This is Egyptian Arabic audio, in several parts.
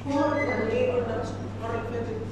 كور يعني ايه قلنا المره اللي فاتت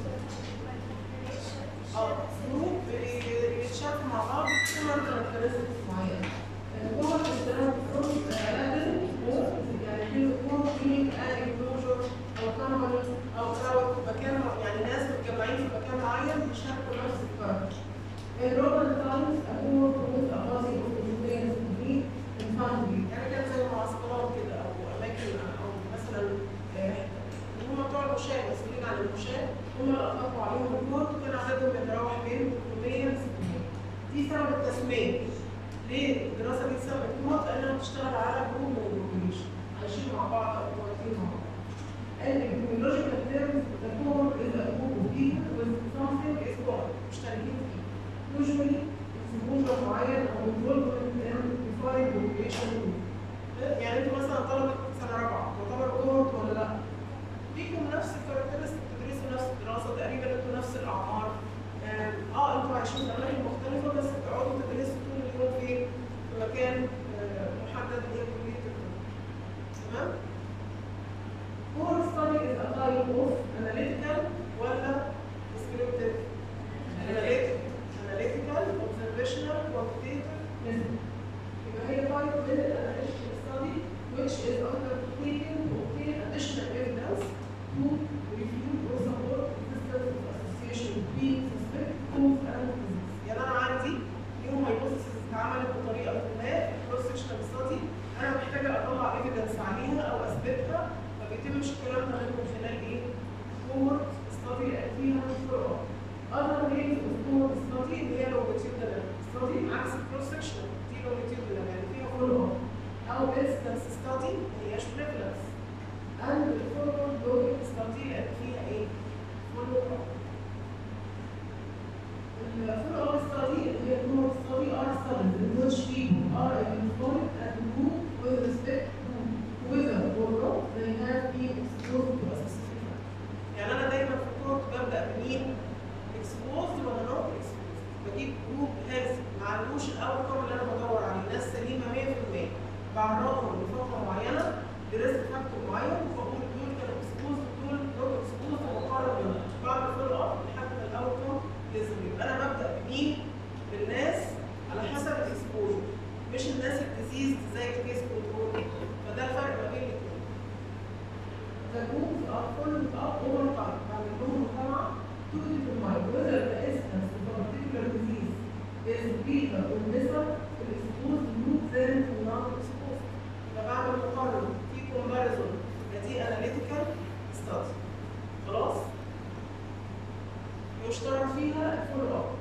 اه جروب بيتشاركوا مع بعض في سيمر كاركترستكس معينه جوه الاشتراك فروم لازم يعني في يكون في ان انكلوجر او كامباني او كراود مكان يعني ناس متجمعين في مكان معين بيشاركوا نفس الكاركتر الروبن تايمز اكون وذ ابازي اوف انفلونس دي الفاميلي يعني كان زي معسكرات كده او اماكن او مثلا آه، اللي هم بتوع المشاة مسؤولين عن المشاة هم اللي اطلقوا عليهم الكود وكان عددهم يتراوح بين 300 ل 600 دي سبب التسميه ليه الدراسه دي سبب الكود لانها بتشتغل على جروب من البوبوليشن عايشين مع بعض او متواصلين مع بعض البيولوجيكال terms the core is a group of people with something is common مشتركين فيه usually exposure معين او involvement in defined population group يعني انتوا مثلا طلبه سنه رابعه تعتبر كوهورت ولا لا؟ ليكم نفس الكاركترستيك بتدرسوا نفس الدراسه تقريبا انتوا نفس الاعمار آم، اه انتوا عايشين في اماكن مختلفه بس بتقعدوا تدرسوا طول اليوم في في مكان آه، محدد اللي هي كليه الطب تمام؟ Core study is a type of analytical ولا descriptive? Analytical, analytical, observational, quantitative, method. يبقى هي type من ال analytical study which is undertaken to obtain additional evidence to review or support existence of association between suspect cause and disease. يعني أنا عندي يوم hypothesis اتعملت بطريقة ما cross sectional study أنا محتاجة أطلع evidence عليها أو أثبتها ما بيتمش الكلام ده غير من خلال ايه؟ cohort study فيها follow up. Other names of cohort study اللي هي longitudinal study عكس cross sectional دي longitudinal يعني فيها follow up. أو instance study ما هياش prevalence. And the forward looking study لأن فيها ايه؟ follow up. الفولو اب study اللي هي cohort study are studies in which people are identified and grouped with respect to whether or not they have been exposed to a specific factor. يعني انا دايما في الكورت ببدا بمين؟ exposed ولا not exposed؟ بجيب جروب هيلث ما عندوش الاوتكم اللي انا بدور عليه، ناس سليمه 100% بعرضهم لفتره معينه لريسك فاكتور معين وبقول دول كانوا exposed ودول not exposed وبقارن بينهم. بعمل فولو اب لحد ما الاوتكم يظهر يبقى انا ببدا بمين؟ بالناس على حسب الاكسبوجر مش الناس الديزيز زي الكيس كنترول فده الفرق ما بين الاثنين. The groups are followed up over time بعد لهم مجتمع to determine whether the instance of a particular disease is greater or lesser في exposed group than في non-exposed. يبقى بعمل مقارنة في comparison يبقى دي analytical study. خلاص؟ يشترط فيها الفولو اب.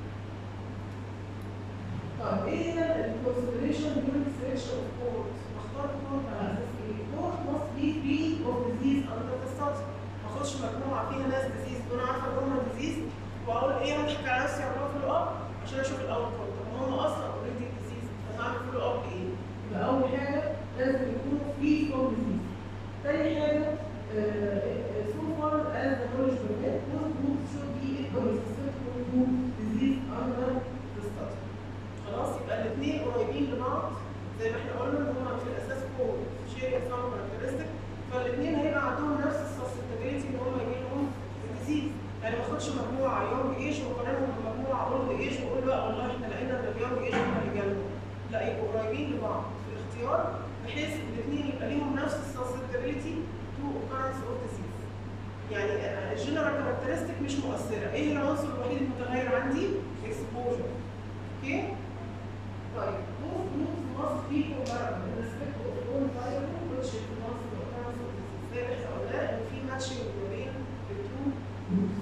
طيب ايه هي الكونسيدريشن during selection of cohort؟ اختار cohort على اساس ايه؟ cohort must be free of disease under the study. ما اخدش مجموعه فيها ناس disease وانا عارفه ان هم disease واقول ايه هضحك على نفسي اعمل فولو اب عشان اشوف الاول طب ما هم اصلا اوريدي disease فهعمل فولو اب ايه؟ يبقى اول حاجه لازم يكونوا free from disease. تاني حاجه uh, so far as the knowledge permit, most groups should be equally susceptible to disease under the study. خلاص يبقى الاثنين قريبين لبعض زي ما احنا قلنا ان هم في الاساس كور شيرنج سام كاركترستيك فالاثنين هيبقى عندهم نفس السسبتابيلتي ان هم يجي لهم الديزيز يعني ما اخدش مجموعه يونج ايج واقارنهم بمجموعه اولد ايج واقول لا والله احنا لقينا ان اليونج ايج هم اللي جالهم لا يبقوا قريبين لبعض في الاختيار بحيث الاثنين يبقى ليهم نفس السسبتابيلتي تو occurrence of disease يعني الجنرال كاركترستيك مش مؤثره ايه العنصر الوحيد المتغير عندي exposure اوكي طيب both groups must be comparable in respect of all variable which is not the occurrence of disease زي ما احنا قلنا ان في matching ما بين the two groups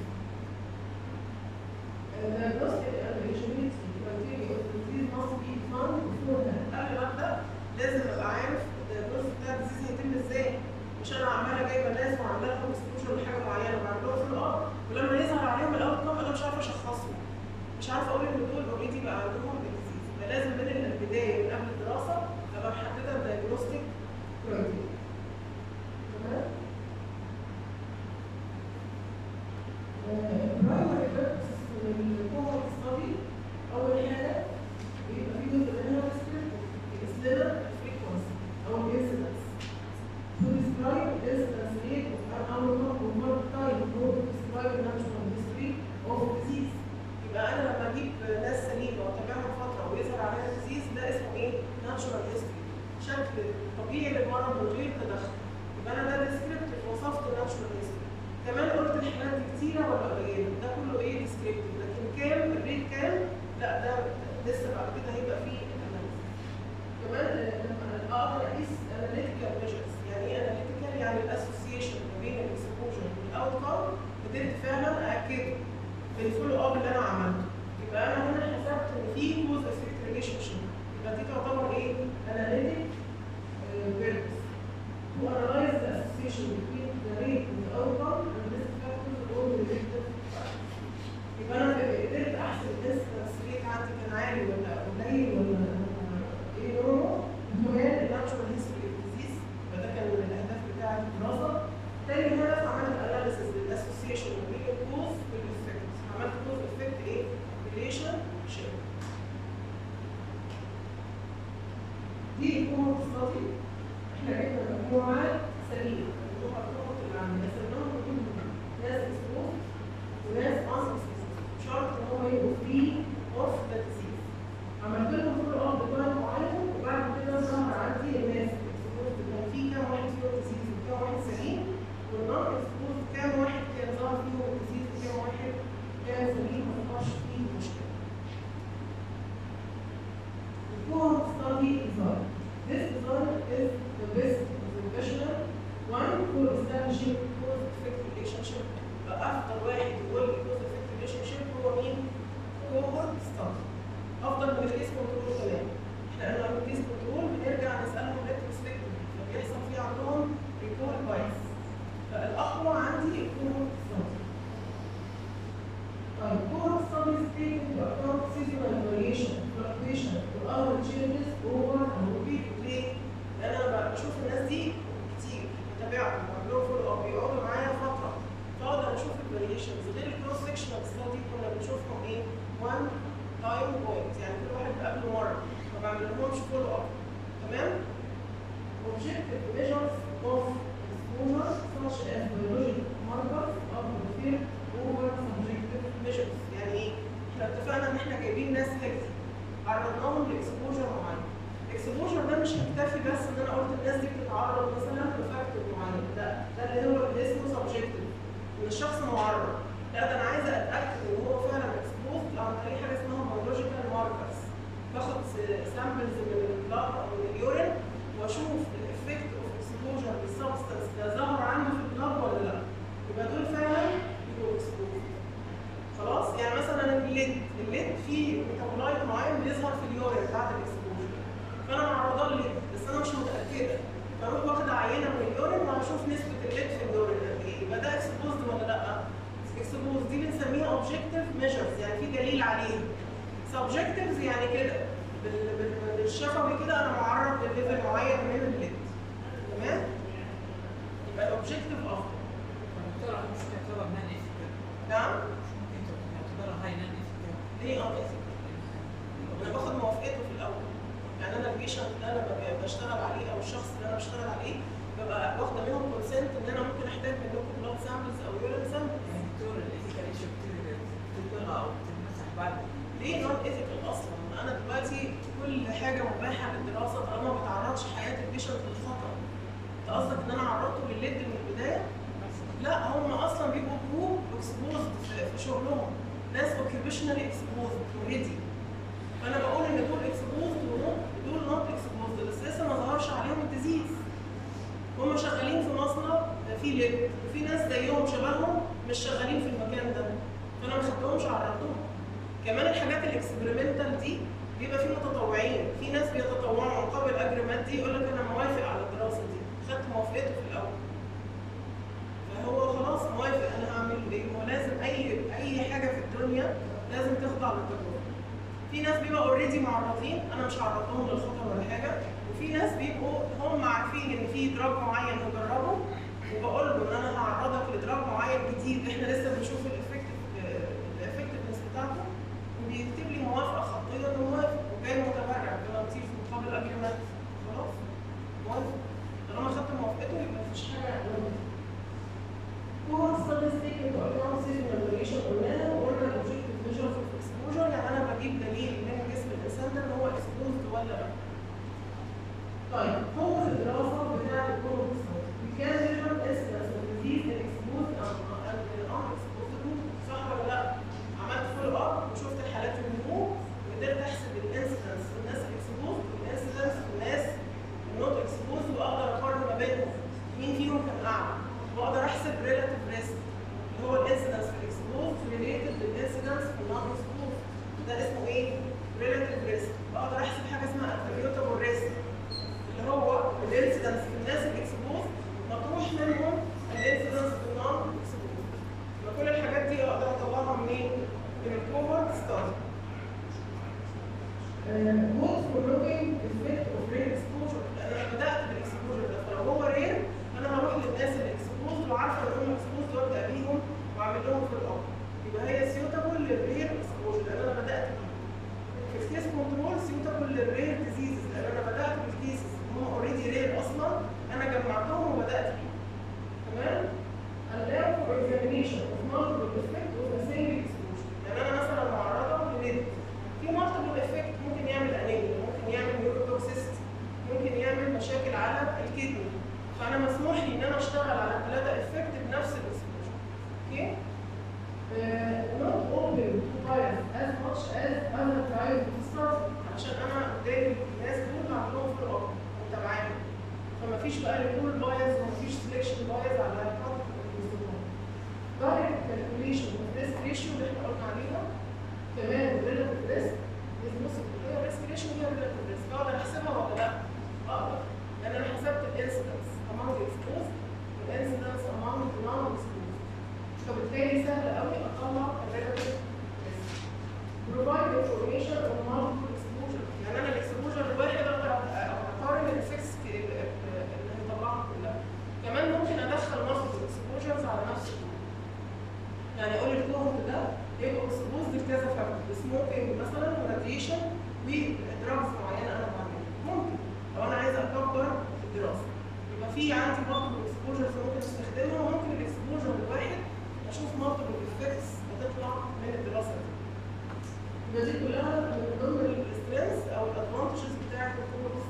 Uh, diagnostic and eligibility criteria of disease must be defined beforehand قبل ما ابدا لازم ابقى عارف الدياجنوستيك بتاع الديزيز هيتم ازاي مش انا عماله جايبه ناس وعامله لهم اكسبوجر لحاجه معينه وبعمل لهم فولو اب ولما يظهر عليهم الاوت كم انا مش عارفه اشخصهم مش عارفه اقول ان دول اوريدي بقى عندهم الديزيز فلازم من البدايه من قبل الدراسه ابقى محدده الدياجنوستيك كرايتيريا تمام برايمري بيربس للكوهورت ستادي اول حاجه بيبقى في جزء منها descriptive يقيس لنا الفريكونسي او الانسيدنس to describe incidence rate of an abnormal كتيره ولا قليله ده كله ايه ديسكريبتيف لكن كام الريت كام لا ده لسه بعد كده هيبقى فيه analysis. كمان آه، لما اقدر اقيس اناليتيكال ميجرز يعني ايه اناليتيكال يعني الاسوسيشن ما بين الاكسبوجر والاوتكم قدرت فعلا ااكده بالفولو اب اللي انا عملته يبقى انا هنا حسبت ان في كوز افكت ريليشن شيب يبقى دي تعتبر ايه اناليتيك بيربس to analyze the association between the rate and the outcome and risk factors or related factors. يبقى انا قدرت احسب الديستنس ريت عندي كان عالي ولا قليل ولا ايه نوعه كمان الناتشورال هيستوري اوف ديزيز فده كان من الاهداف بتاعه الدراسه تاني هدف عملت اناليسيس للاسوسيشن ما بين الكوز والافكت عملت كوز افكت ايه؟ ريليشن شيب دي الكومنت ستادي احنا جبنا مجموعات سليمه مجموعه الكومنت اللي عندنا قسمناهم كلهم ناس اسمهم وناس انسبسيس شرط ان هم يبقوا فري اوف ذا ديزيز عملت لهم فول اب بتايم معين وبعد كده ظهر عندي الناس اكسبوز كان في كام واحد فيهم ديزيز وكام واحد سليم والنون اكسبوز كام واحد كان ظهر فيهم ديزيز وكام واحد كان سليم ما ظهرش فيه مشكله. The study design. This design is the best observational one for establishing cause-effect relationship. فأفضل واحد يقول لي cause-effect relationship هو مين؟ cohort study. أفضل من الكيس كنترول كمان. احنا لما الكيس كنترول بنرجع نسألهم retrospectively فبيحصل في عندهم recall bias. فالأقوى عندي cohort study. طيب cohort studies take into account seasonal variation, fluctuation, or other changes over and repeat ليه؟ لأن أنا بشوف الناس دي كتير بتابعهم بعمل لهم فولو اب بيقعدوا معايا فترة فأقدر أشوف الفاريشنز غير الكروس سكشنال ستادي كنا بنشوفهم إيه؟ one time point يعني كل واحد بقابله مرة ما بعملهمش فولو اب تمام؟ Objective measures of exposure such as biological markers of the field over subjective measures يعني ايه؟ احنا اتفقنا ان احنا جايبين ناس هيلثي عرضناهم لاكسبوجر معين. الاكسبوجر ده مش هكتفي بس ان انا قلت الناس دي بتتعرض مثلا لفاكتور معين، لا ده اللي هو اللي اسمه سبجكتيف ان الشخص معرض. لا ده انا عايزه اتاكد ان هو فعلا اكسبوز عن طريق حاجه اسمها بيولوجيكال ماركرز. باخد سامبلز من البلاد او من اليورين واشوف الافكت اوف اكسبوجر للسبستنس ده ظهر عنده في البلاد ولا لا. يبقى دول فعلا يبقوا اكسبوز. خلاص يعني مثلا الليد الليد فيه ميتابولايت معين بيظهر في اليورين بعد الاكسبوجر فانا معرضه الليد بس انا مش متاكده فاروح واخده عينه من اليورين واشوف نسبه الليد في اليورين قد ايه يبقى ده اكسبوزد ولا لا اكسبوز دي بنسميها اوبجكتيف ميجرز يعني في دليل عليها سبجكتيفز يعني كده بال- بال- بالشفوي كده انا معرض لليفل معين من الليد تمام يبقى الاوبجكتيف افضل دكتور مش تعتبر نان ايثيكال نعم مش ممكن تعتبرها هاي نان ايثيكال ليه اه انا باخد موافقته في الاول يعني انا البيشنت اللي انا ببقى بشتغل عليه او الشخص اللي انا بشتغل عليه ببقى واخده منهم كونسنت ان انا ممكن احتاج منكم بلاد سامبلز او يورين سامبلز يعني دكتور الايثيكال ايشو بتلغى او بتتمسح بعد ليه نون ايثيكال اصلا؟ انا دلوقتي كل حاجه مباحه للدراسه طالما ما بتعرضش حياه البيشنت للخطر انت قصدك ان انا عرضته للليد من البدايه؟ لا هم اصلا بيبقوا جروب اكسبوزد في شغلهم ناس اوكيبيشنالي اكسبوزد اوريدي فانا بقول ان دول اكسبوزد ودول نوت اكسبوزد بس لسه ما ظهرش عليهم الديزيز هم شغالين في مصنع في ليد وفي ناس زيهم شبههم مش شغالين في المكان ده فانا ما خدتهمش عرضتهم كمان الحاجات الاكسبيرمنتال دي بيبقى في متطوعين في ناس بيتطوعوا مقابل اجر مادي يقول لك انا موافق على الدراسه دي خدت موافقته في الاول فهو خلاص موافق انا هعمل ايه هو لازم اي اي حاجه في الدنيا لازم تخضع للتجربه في ناس بيبقوا اوريدي معرضين انا مش هعرضهم للخطر ولا حاجه وفي ناس بيبقوا هم عارفين ان في دراج معين نجربه وبقول له ان انا هعرضك لدراج معين جديد احنا لسه بنشوف الافكتيف الافكتيفنس بتاعته وبيكتب لي موافقه خطيه انه موافق وجاي متبرع بلطيف في مقابل اجريمنت خلاص موافق طالما خدت موافقته يبقى مفيش حاجه غلط هو statistics into account seasonal variation قلناها وقلنا objective measures of exposure يعني انا بجيب دليل من جسم الانسان ده ان هو exposed ولا لا. طيب هو الدراسه بتاعت الكورونا We can measure incidence of disease in exposed and and ريلاتيف ريسك اللي هو الانسيدنس في الاكسبوز ريليتد للانسيدنس في النون اكسبوز ده اسمه ايه؟ ريلاتيف ريسك اقدر احسب حاجه اسمها اتريبيوتابل ريسك اللي هو الانسيدنس في الناس الاكسبوز مطروح منهم الانسيدنس في النون اكسبوز يبقى كل الحاجات دي اقدر اطلعها منين؟ من الكوهورت ستادي good for looking effect of rare exposure لان انا بدات بالاكسبوجر ده فلو هو رير انا هروح للناس الاكسبوز وعارفه ان هم اكسبوز وابدا بيهم واعمل لهم في الاب يبقى هي سيوتابل للرير اكسبوجر لان انا بدات بيه في الكيس كنترول سيوتابل للرير ديزيزز لان انا بدات بالكيسز هم اوريدي رير اصلا انا جمعتهم وبدات بيهم تمام allow for examination of multiple effect of a single exposure يعني انا مثلا معرضه لليد في multiple effect ممكن يعمل انيميا ممكن يعمل نيوروتوكسيستي ممكن يعمل مشاكل على الكدني فانا مسموح لي ان انا اشتغل على الثلاثه افكت بنفس الاكسبوجر اوكي not open to bias as much as other trials to start عشان انا قدامي الناس دول بعمل لهم فول اب ومتابعاهم فما فيش بقى ريكول بايز وما فيش سelection بايز على الخط direct calculation of risk ratio اللي احنا قلنا عليها كمان relative risk بص هي الريسك ريشيو هي relative risk اقدر احسبها ولا لا؟ اقدر لان انا حسبت الانسيدنس among the exposed والانسيدنس among the non exposed فبالتالي سهل قوي اطلع الريلاتيف ريسك provide information on multiple exposure يعني انا الاكسبوجر الواحد اقدر اقارن الافكتس اللي هيطلعها كلها كمان ممكن ادخل multiple exposures على نفس الجروب يعني اقول الكوهورت ده يبقى اكسبوز لكذا فاكتور سموكينج مثلا وراديشن ودراجز معينه انا بعملها ممكن لو انا عايزه اكبر الدراسه يبقى في عندي مالتيبل اكسبوجرز ممكن استخدمها وممكن الاكسبوجر الواحد اشوف مالتيبل افكتس بتطلع من الدراسه دي يبقى دي كلها من ضمن السترينث او الادفانتجز بتاعت الكورس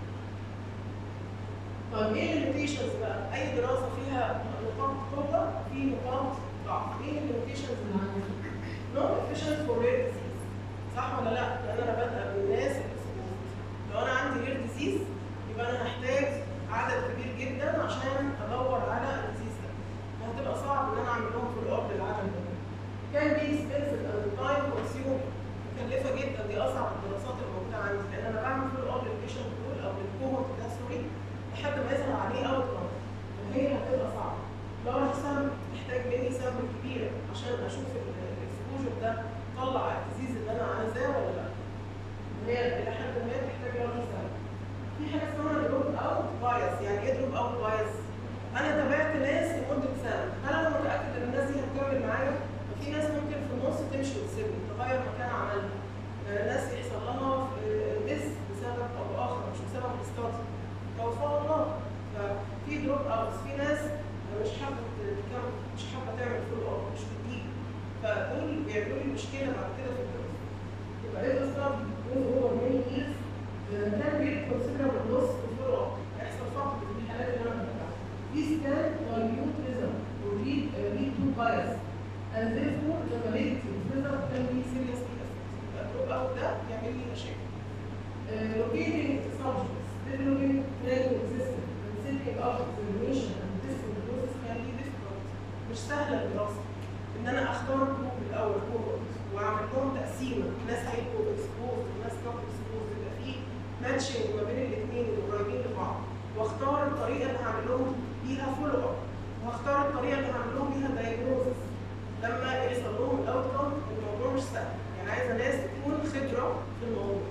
طيب ايه الليميتيشنز بقى؟ اي دراسه فيها نقاط قوه في نقاط ضعف، ايه الليميتيشنز اللي عندي؟ not efficient for rare disease صح ولا لا؟ لان انا بادئه بالناس exposed. لو انا عندي rare disease يبقى انا هحتاج عدد كبير جدا عشان ادور على الديزيز ده وهتبقى صعب ان انا اعمل لهم في الارض العدد ده كان بي expensive and time consuming مكلفه جدا دي اصعب الدراسات الموجوده عندي لان انا بعمل في الارض البيشنت دول او الكوهورت ده سوري لحد ما يظهر عليه اوت كام وهي هتبقى صعبه لارج سامبل تحتاج مني سامبل كبيره عشان اشوف الاكسبوجر ده طلع الديزيز اللي انا عايزاه ولا لا هي الى حد ما تحتاج لارج سامبل في حاجه اسمها دروب اوت بايس يعني ايه دروب اوت بايس انا تابعت ناس لمده سنه هل انا متاكد ان الناس دي هتكمل معايا في ناس ممكن في النص تمشي وتسيبني تغير مكان عملها آه، ناس يحصل لها ديس بسبب او اخر مش بسبب الاستاذ توفاها الله ففي دروب اوتس في ناس مش حابه تكمل مش حابه تعمل فول اب مش بتيجي فدول بيعملوا لي مشكله بعد كده في الدراسه يبقى ايه الاستاذ جوز اوفر ماني ييرز كان بيت كونسيدرابل لوس في الفول اب يحصل فقد في الحالات اللي انا بتابعها This can dilute result or lead, uh, lead to bias and therefore the validity of result can be seriously affected. يبقى الدروب اوت ده يعمل لي مشاكل. Uh, locating subjects, developing planning system, and setting up examination and testing process can be difficult. مش سهلة الدراسة. إن أنا أختار جروب الأول كوهورت وأعمل لهم تقسيمة، ناس هيبقوا اكسبوز وناس نوت اكسبوز يبقى في ماتشنج ما بين الاثنين القريبين لبعض. واختار الطريقة اللي هعمل لهم بيها فولو اب. واختار الطريقة اللي هعمل لهم بيها دايجنوزس. لما يحصل لهم الاوت كم الموضوع مش سهل. يعني عايزة ناس تكون خبرة في الموضوع.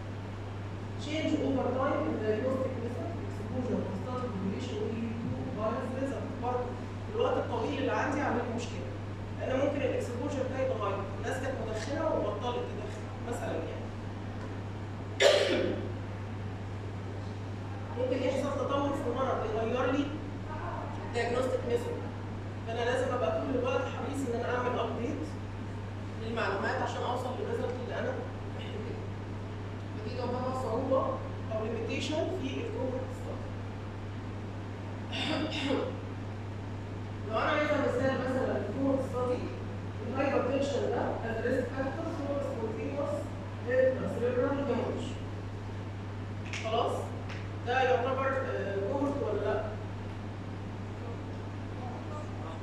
change over time in diagnostic method exposure constant population will lead to bias result برضه الوقت الطويل اللي عندي عامل لي مشكله لان ممكن الاكسبوجر ده يتغير الناس كانت مدخنه وبطلت تدخن مثلا يعني ممكن يحصل تطور في المرض يغير لي diagnostic method فانا لازم ابقى طول الوقت حريص ان انا اعمل ابديت للمعلومات عشان اوصل للريزلت اللي انا محتاجاه دي جنبها صعوبة أو limitation في الكوهورت ستادي. لو أنا عايزة مثال مثلا الكوهورت ستادي الهايبرتنشن ده الريسك فاكتور هو سبونتينوس سيريبرال هيموريج. خلاص؟ ده يعتبر كوهورت ولا لأ؟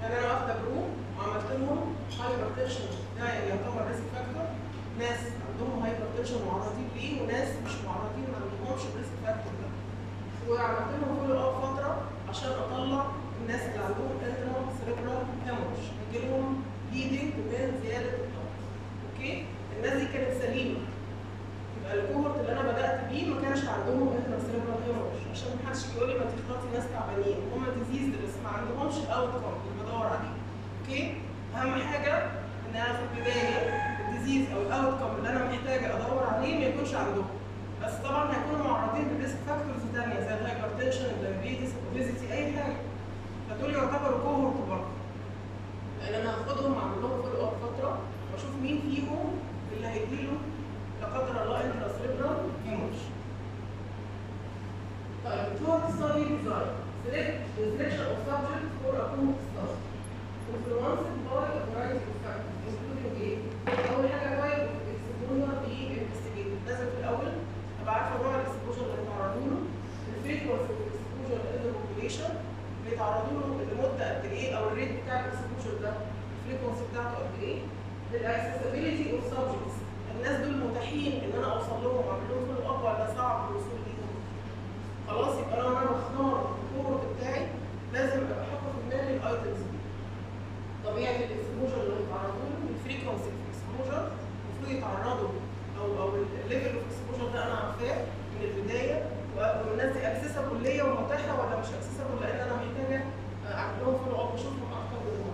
يعني انا واخده جروب وعملت لهم هايبرتنشن ده يعتبر ريسك فاكتور ناس عندهم هايبرتنشن معرضين ليه وناس مش معرضين ما عندهمش الريسك فاكتور ده وعملت لهم فولو اب فتره عشان اطلع الناس اللي عندهم انترا سيريبرال هيمورج يجي لهم بليدنج من زياده الضغط اوكي الناس دي كانت سليمه يبقى الكوهورت اللي انا بدات بيه ما كانش عندهم انترا سيريبرال هيمورج عشان ما حدش يقول لي ما تختاري ناس تعبانين هم ديزيز بس ما عندهمش الاوت كوم اللي بدور عليه اوكي اهم حاجه ان انا في البدايه الديزيز او الاوت كوم اللي انا محتاجه ادور عليه ما يكونش عندهم بس طبعا هيكونوا معرضين لريسك فاكتورز ثانيه زي الهايبرتنشن الدايابيتس الاوبيزيتي اي حاجه فدول يعتبروا كوهورت برضه لان انا هاخدهم اعمل لهم فولو اب فتره واشوف مين فيهم اللي هيجيله لا قدر الله انترا سيريبرال هيمورج طيب towards study design select the selection of subjects for a cohort study influenced by a variety of factors including ايه؟ اول حاجه type of exposure being investigated لازم في الاول ابقى عارفه نوع الاكسبوجر اللي بيتعرضوا له الفريكونسي اوف الاكسبوجر ان البوبيليشن بيتعرضوا له لمده قد ايه او الريت بتاع الاكسبوجر ده الفريكونسي بتاعته قد ايه الاكسسبيلتي اوف سبجكتس الناس دول متاحين ان انا اوصل لهم واعمل لهم فولو اب ولا صعب الوصول ليهم خلاص يبقى لو انا بختار الكورت بتاعي لازم ابقى حاطه في دماغي الايتمز دي طبيعه الاكسبوجر اللي هيتعرضوا له الفريكونسي اوف الاكسبوجر المفروض يتعرضوا او او الليفل اوف اكسبوجر ده انا عارفاه من البدايه والناس دي اكسسبل ليا ومتاحه ولا مش اكسسبل لان انا محتاجه اعمل لهم فولو اب واشوفهم اكتر من مره.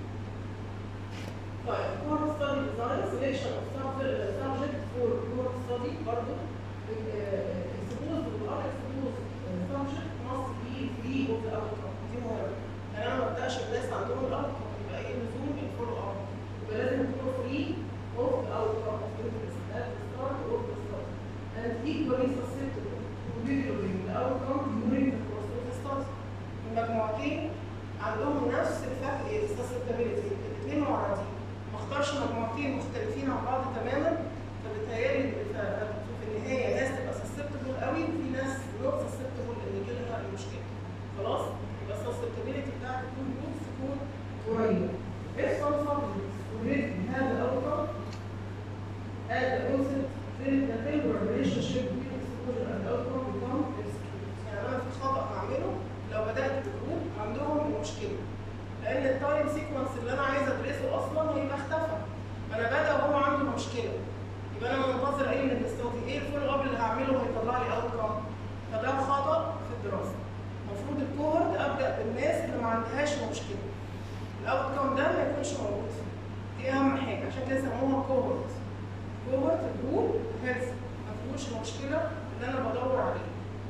طيب كور ستادي ديزاين سelection of subject subject for core study برضه exposed or unexposed subject must be free of the outcome دي مهمه يعني انا ما ابداش الناس عندهم الاوتكم يبقى ايه لزوم الفولو اب يبقى لازم يكونوا free of the outcome of interest at the start of the study and equally susceptible to reviewing the outcome during the course of the study المجموعتين عندهم نفس الفرق susceptibility الاثنين معرضين ما اختارش مجموعتين مختلفين عن بعض تماما فبالتهيألي ف- في النهايه ناس تبقى سسبتبل قوي وفي ناس نوت سسبتبل ان يجي لها المشكله خلاص يبقى السسبتبيلتي بتاعت التو جروبس تكون قريبه if some subjects already have the outcome at the onset then the temporal relationship between exposure and outcome become extreme يعني انا في خطا بعمله لو بدات بجروب عندهم مشكله لان التايم سيكونس اللي انا عايزه ادرسه اصلا هيبقى اختفى انا بدا وهو عنده مشكله يبقى انا منتظر ايه من الاستاذ ايه الفولو اب اللي هعمله هيطلع لي اوت كام فده خطا في الدراسه المفروض الكوهورت ابدا بالناس اللي ما عندهاش مشكله الاوت كام ده ما يكونش موجود فيه دي اهم حاجه عشان كده سموها كوهورت كوهورت جروب هيلث ما فيهوش المشكله اللي انا بدور عليه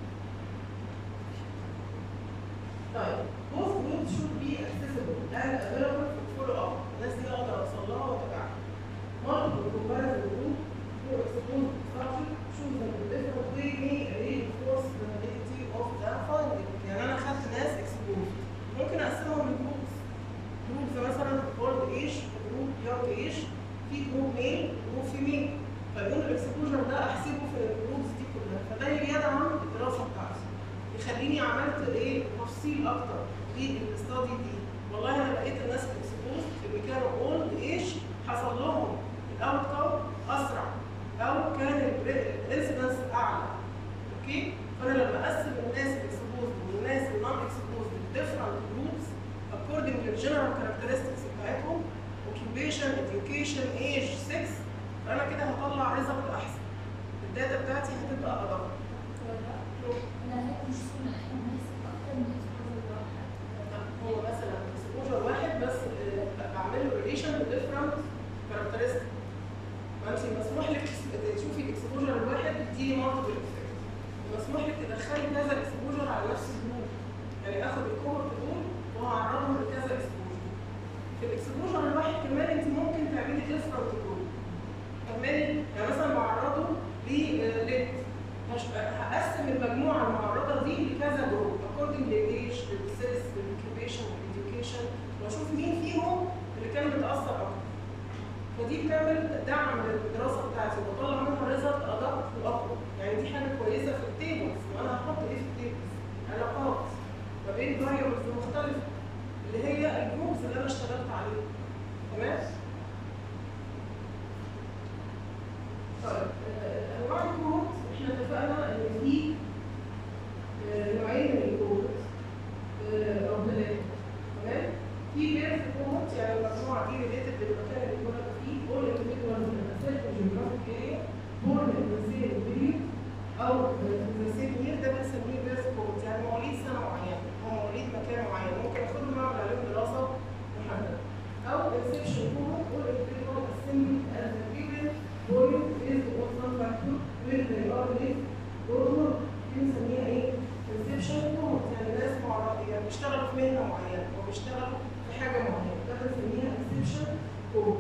طيب both groups should be accessible and available for follow up الناس دي اقدر اوصل لها واتابعها multiple comparison group for exposed subject shows that the different way may reinforce the validity of the finding يعني انا خدت ناس exposed ممكن اقسمهم لجروبس جروبس مثلا اولد ايج جروب يونج ايج في جروب ميل جروب فيميل فيقوم الاكسبوجر ده احسبه في الجروبس دي كلها فده يدعم الدراسه بتاعتي يخليني عملت ايه تفصيل اكتر للاستادي دي والله انا لقيت الناس اكسبوز اللي كانوا اولد ايج حصل لهم الاوت كام اسرع او كان الانسيدنس اعلى اوكي فانا لما اقسم الناس الاكسبوز والناس النون اكسبوز لديفرنت جروبس according للجنرال كاركترستكس بتاعتهم occupation education age sex فانا كده هطلع ريزلت احسن الداتا بتاعتي هتبقى ادق انا هيك مش سنة احنا بنحسب اكتر من exposure واحد هو مثلا اكسبوجر واحد بس آه، بعمل له ريليشن بديفرنت كاركترستيك فانت مسموح لك تشوفي الاكسبوجر الواحد دي مالتيبل افكت مسموح لك تدخلي كذا اكسبوجر على نفس الجروب يعني اخد الكوهورت دول وهعرضهم لكذا اكسبوجر في الاكسبوجر الواحد كمان انت ممكن تعملي ديفرنت جروب فاهماني؟ يعني مثلا بعرضه لليد مش هقسم المجموعه المعرضه دي لكذا جروب according للايج للسيلز للاوكيبيشن للاديوكيشن واشوف مين فيهم اللي كان متاثر اكتر فدي بتعمل دعم للدراسه بتاعتي وبطلع منها ريزلت ادق واقوى يعني دي حاجه كويسه في التيبلز وانا هحط ايه في التيبلز علاقات ما بين فاريبلز مختلفه اللي هي الجروبز اللي يعني المجموعه دي ريليتد بالمكان اللي اتولد فيه all individuals in a certain geographic area born in the same period او in the same year ده بنسميه birth code يعني مواليد سنه معينه او مواليد مكان معين ممكن اخدهم اعمل عليهم دراسه محدده او exception code all individuals assembled as a given volume based on some factor where they are live or work دي بنسميها ايه؟ exception code يعني ناس معرضة يعني بيشتغلوا في مهنه معينه او بيشتغلوا في حاجه معينه ده بنسميها exception code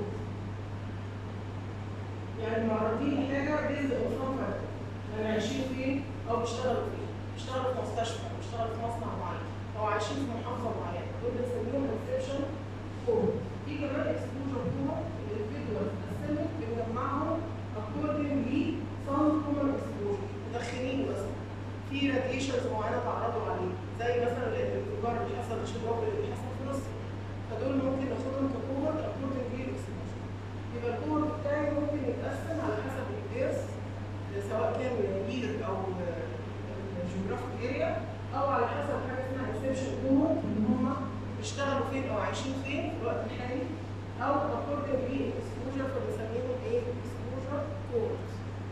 يعني معرضين لحاجه بيزد اون سم فاكتور يعني عايشين فين او بيشتغلوا فين بيشتغلوا في مستشفى او بيشتغلوا في مصنع معين او عايشين في محافظه معينه دول بنسميهم exception code في كمان exposure code individuals assembled بنجمعهم according to some common exposure مدخنين مثلا في راديشنز معينه تعرضوا عليه زي مثلا الانفجار اللي حصل الشباب اللي حصل في روسيا فدول ممكن ناخدهم ككوهورت according to exposure يبقى الكوهورت بتاعي ممكن يتقسم على حسب الدرس سواء كان يير او جيوغرافيك اريا او على حسب حاجه اسمها اكسبشن كوهورت ان هم بيشتغلوا فين او عايشين فين في الوقت الحالي او according to exposure فبنسميهم ايه exposure cohort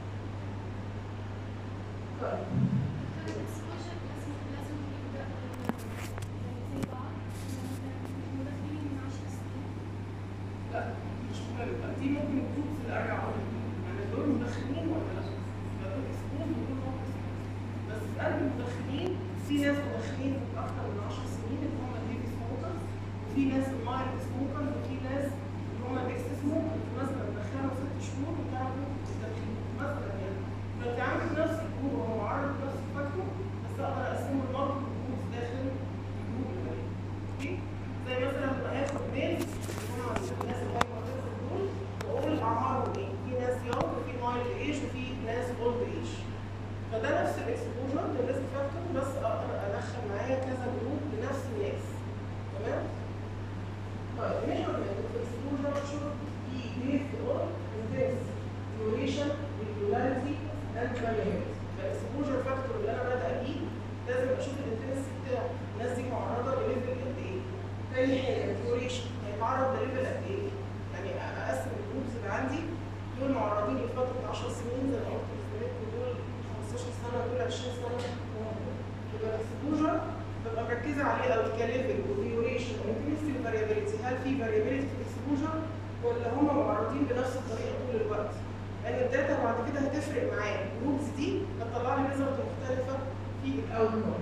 طيب الإكسبوجر لازم لازم يبدأ زي بعض مدخلين من 10 سنين لا مش مهم بقى. دي ممكن الجروبس اللي ارجع اقول يعني دول مدخنين ولا لا؟ يبقى دول اكسبوز ودول نوت اكسبوز بس في قلب المدخنين في ناس مدخنين اكثر من 10 سنين اللي هم الهيفي سموكرز وفي ناس المايلد سموكرز وفي ناس اللي هم الاكس سموكرز مثلا دخلوا ست شهور وتعبوا التدخين مثلا يعني فانت عندك نفس الجروب هو معرض نفس الفاكتور بس اقدر اقسمه لمالتي جروبس داخل الجروب الواحد اوكي زي مثلا لما اخد ميل هم الناس اللي هم دول واقول اعمارهم ايه في ناس يونج وفي مايلد ايج وفي ناس اولد ايج فده نفس الاكسبوجر للريسك فاكتور بس اقدر ادخل معايا كذا جروب لنفس الناس تمام طيب measurement of exposure should be based on intense duration regularity and variability فالاكسبوجر فاكتور اللي انا بادئه بيه لازم اشوف الانتنس بتاعه الناس دي معرضه لليفل قد ايه تاني حاجه الديوريشن هيتعرض لليفل قد ايه يعني اقسم الجروبس اللي عندي دول معرضين لفتره 10 سنين زي ما قلت لزميلتكم دول 15 سنه دول 20 سنه يبقى الاكسبوجر ببقى مركزه عليه قوي كليفل وديوريشن وانتنسي وفاريابيلتي هل في فاريابيلتي في الاكسبوجر ولا هم معرضين بنفس الطريقه طول الوقت لان الداتا بعد كده هتفرق معايا الجروبس دي هتطلع لي ريزلت مختلفه في الاوتكم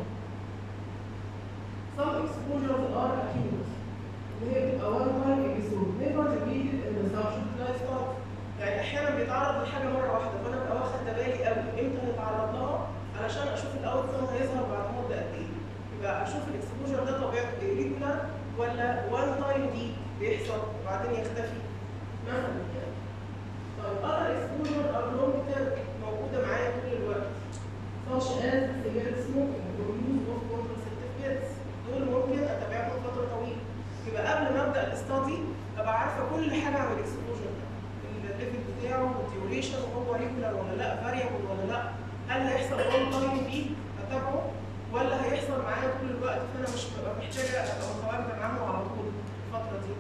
Some exposures are acute اللي هي بتبقى one time episode never repeated in the subject lifetime يعني احيانا بيتعرض لحاجه مره واحده فانا ابقى واخد بالي قوي امتى هيتعرض لها علشان اشوف الاوت كم هيظهر بعد مده قد ايه يبقى اشوف الاكسبوجر ده طبيعته ايه ريجولار ولا وان تايم دي بيحصل وبعدين يختفي مثلا يعني طيب other exposure are long term موجوده معايا طول الوقت such as cigarette smoking or use of contraceptive pills دول ممكن اتابعهم فتره طويله يبقى قبل ما ابدا الاستادي ابقى عارفه كل حاجه عن الاكسبوجر ده الليفل بتاعه والديوريشن وهو ريجولار ولا لا فاريبل ولا لا هل هيحصل اون تايم بيه اتابعه ولا هيحصل معايا طول الوقت فانا مش ببقى محتاجه ابقى متواجده معاهم على طول الفتره دي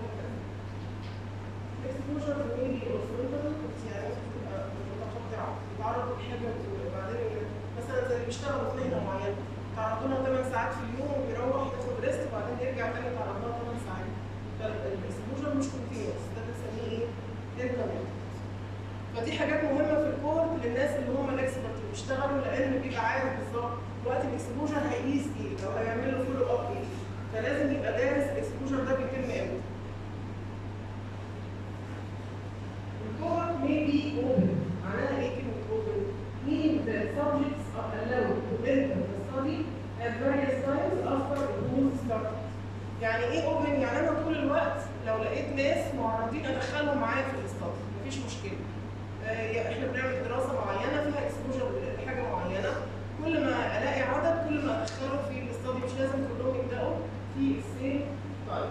الاكسبوجر ميبي اوسمنتال يعني بتبقى متقطعه بيتعرض لحاجه وبعدين مثلا زي اللي بيشتغلوا في مهنه معينه تعرضوا لها 8 ساعات في اليوم وبيروح ياخد ريست وبعدين يرجع تاني يتعرض لها 8 ساعات فالاكسبوجر مش كونتينوس ده بنسميه ايه؟ انترنت فدي حاجات مهمه في الكورت للناس اللي هم الاكسبرت اللي بيشتغلوا لان بيبقى عارف بالظبط وقت الاكسبوجر هيقيس ايه او هيعمل له فولو اب ايه فلازم يبقى دارس الاكسبوجر ده بيتم امتى الكورت may be open معناها ايه كلمه open؟ meaning that subjects are allowed to enter the study at various times after the course started يعني ايه اوبن يعني انا طول الوقت لو لقيت ناس معرضين ادخلهم معايا في الاستاد مفيش مشكله آه، احنا بنعمل دراسه معينه فيها اكسبوجر لحاجه معينه كل ما الاقي عدد كل ما ادخله في الاستادي مش لازم كلهم يبداوا في السيم طيب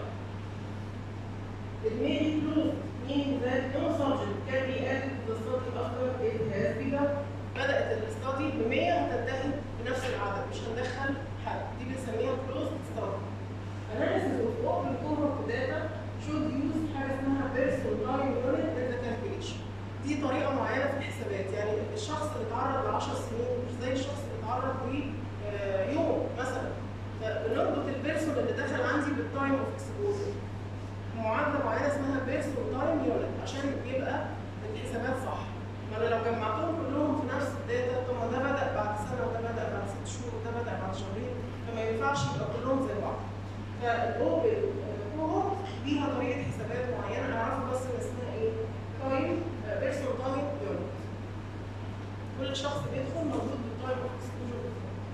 It may be closed, meaning that no subject can be added to the study after it has begun. بدأت الاستادي ب 100 هتنتهي بنفس العدد مش هندخل حد دي بنسميها closed study. Analysis of open cohort data اكسبوجر معادله معينه اسمها بيرس تايم يونت عشان يبقى الحسابات صح ما انا لو جمعتهم كلهم في نفس الداتا طب ما ده بدا بعد سنه وده بدا بعد ست شهور وده بدا بعد شهرين فما ينفعش يبقى كلهم زي بعض فالاوبن كوهورت ليها طريقه حسابات معينه انا عارفه بس ان اسمها ايه؟ تايم بيرسون تايم يونت كل شخص بيدخل مربوط بالتايم اوف اكسبوجر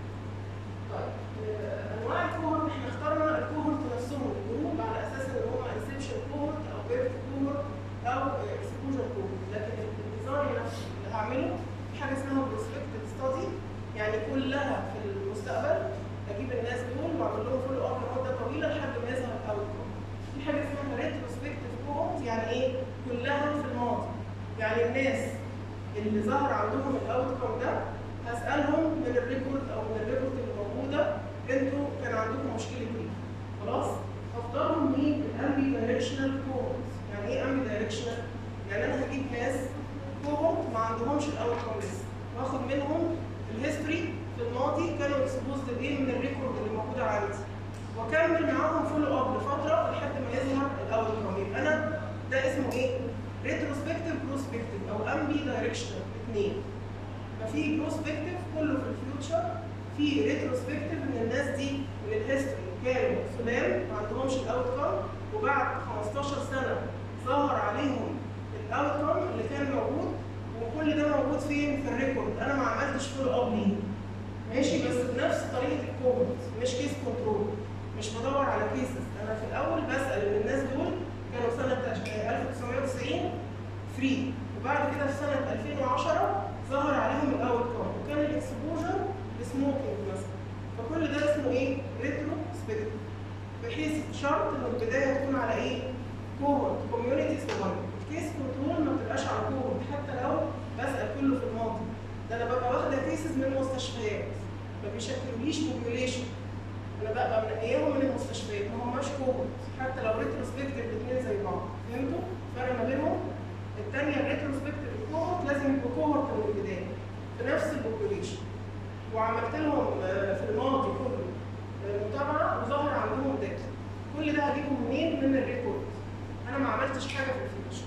طيب آه، انواع الكوهورت احنا اخترنا الكوهورت نفسهم الجروب على اساس ان هم انسبشن كوهورت او بيرث كوهورت او اكسبوجر كوهورت لكن الديزاين نفسه اللي هعمله في حاجه اسمها بروسبكتيف ستادي يعني كلها في المستقبل اجيب الناس دول واعمل لهم فولو اب لمده طويله لحد ما يظهر الاوتكم في حاجه اسمها ريتروسبكتيف كوهورت يعني ايه كلها في الماضي يعني الناس اللي ظهر عندهم الاوتكم ده هسالهم من الريكورد او من الريكورد اللي موجوده انتوا كان عندكم مشكله ايه خلاص هختارهم مين الامبي دايركشنال كوهورت يعني ايه امبي دايركشنال يعني انا هجيب ناس كوهورت ما عندهمش الاوتكم لسه واخد منهم الهيستوري في الماضي كانوا اكسبوزد لايه من الريكورد اللي موجوده عندي واكمل معاهم فولو اب لفتره لحد ما يظهر الاوتكم يبقى انا ده اسمه ايه؟ ريتروسبكتيف بروسبكتيف او امبي دايركشنال اثنين ففي بروسبكتيف كله في الفيوتشر في ريتروسبكتيف ان الناس دي من الهيستوري كانوا فلان ما عندهمش الاوتكم وبعد 15 سنه ظهر عليهم الاوتكم اللي كان موجود وكل ده موجود فين في الريكورد انا ما عملتش فولو اب ليه ماشي بس بنفس طريقه الكومنت مش كيس كنترول مش بدور على كيسز انا في الاول بسال ان الناس دول كانوا سنه 1990 فري وبعد كده في سنه 2010 ظهر عليهم الاوت كوم وكان الاكسبوجر سموكينج مثلا فكل ده اسمه ايه؟ ريترو سبيكتيف بحيث شرط ان البدايه تكون على ايه؟ كوهورت كوميونتي صغير الكيس كنترول ما بتبقاش على كوهورت حتى لو بسال كله في الماضي ده انا ببقى واخده كيسز من المستشفيات ما بيشكلوليش بوبيوليشن انا ببقى منقياهم من المستشفيات ما هماش كوهورت حتى لو ريتروسبكتيف الاثنين زي بعض فهمتوا؟ الفرق ما بينهم الثانيه الريتروسبكتيف الكوهورت لازم يبقوا كوهورت من البدايه في نفس البوبيوليشن وعملت لهم آه، في الماضي كله آه، متابعه وظهر عندهم داتا كل ده هجيبه منين؟ من الريكورد انا ما عملتش حاجه في الفيوتشر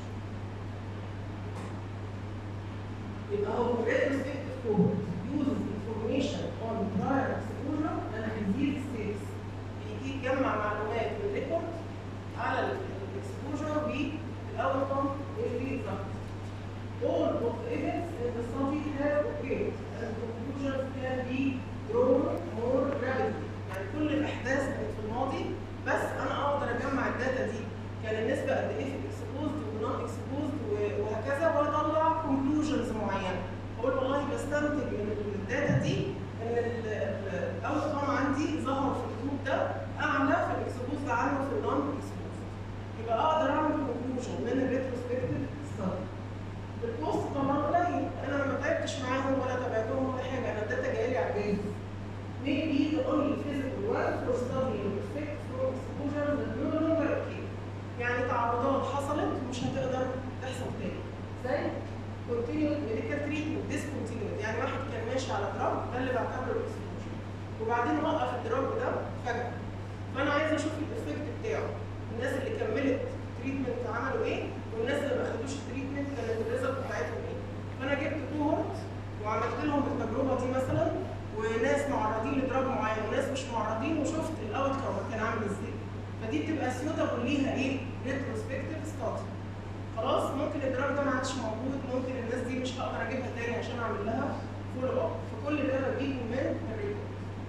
يبقى هو retrospective cohort uses information on prior exposure and disease states بيجي يجمع معلومات من الريكورد على الاكسبوجر والاوتكم اللي ظهر. All of the events in the study have occurred and conclusions can be drawn more rapidly. يعني كل الاحداث كانت في الماضي بس انا اقدر اجمع الداتا دي كان النسبه قد ايه في الاكسبوزد والنون اكسبوزد وهكذا واطلع كونكلوجنز معينه اقول والله بستنتج من الداتا دي ان الاوتكم عندي ظهر في الجروب ده اعلى في الاكسبوزد عنه في النون اكسبوزد يبقى اقدر اعمل كونكلوجن من الريتروسبكتيف ستادي البوست طبعا قليل انا ما تعبتش معاهم ولا تابعتهم ولا حاجه انا الداتا جايه لي على الجاهز maybe the only physical work for studying effect from exposure that no longer occur يعني تعرضات حصلت ومش هتقدر تحصل تاني زي continued medical treatment discontinued يعني واحد كان ماشي على دراج ده اللي بعتبره الاكسبوجر وبعدين وقف الدراج ده فجأة فأنا عايزة أشوف الإفكت بتاعه الناس اللي كملت تريتمنت عملوا إيه والناس اللي ما أخدوش التريتمنت كانت الريزلت بتاعتهم إيه فأنا جبت كوهورت وعملت لهم التجربة دي مثلا وناس معرضين لدراج معين وناس مش معرضين وشفت الاوت كام كان عامل ازاي فدي بتبقى سيوتابل ليها ايه؟ ريتروسبكتيف ستادي خلاص ممكن الدراج ده ما عادش موجود ممكن الناس دي مش هقدر اجيبها تاني عشان اعمل لها فولو اب فكل ده بجيبه من الريبورت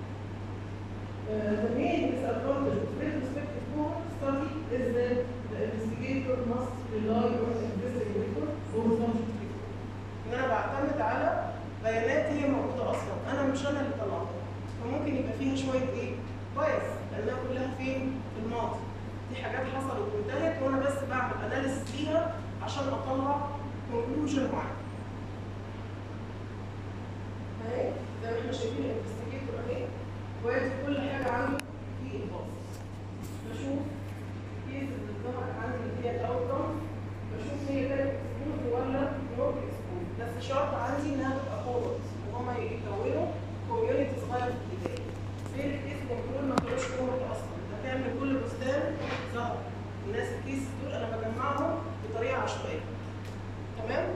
The main disadvantage of retrospective cohort study is that the investigator must rely on existing record or subject record. ان انا بعتمد على بيانات هي موجوده اصلا انا مش انا اللي طلعتها فممكن يبقى فيها شويه ايه؟ بايس لانها كلها فين؟ في الماضي دي حاجات حصلت وانتهت وانا بس بعمل اناليسيس ليها عشان اطلع كونكلوجن معين. اهي زي ما احنا شايفين الانفستيجيتور اهي وادي كل حاجه عنده في الباص. بشوف الكيس اللي ظهرت عندي اللي هي الاوتكم بشوف هي كانت اكسبوز ولا نوت اكسبوز بس شرط عندي انها تبقى فورورد وهما يكونوا كوميونتي صغير في البدايه. غير الكيس كنترول ما كانوش فورورد اصلا هتعمل كل بستان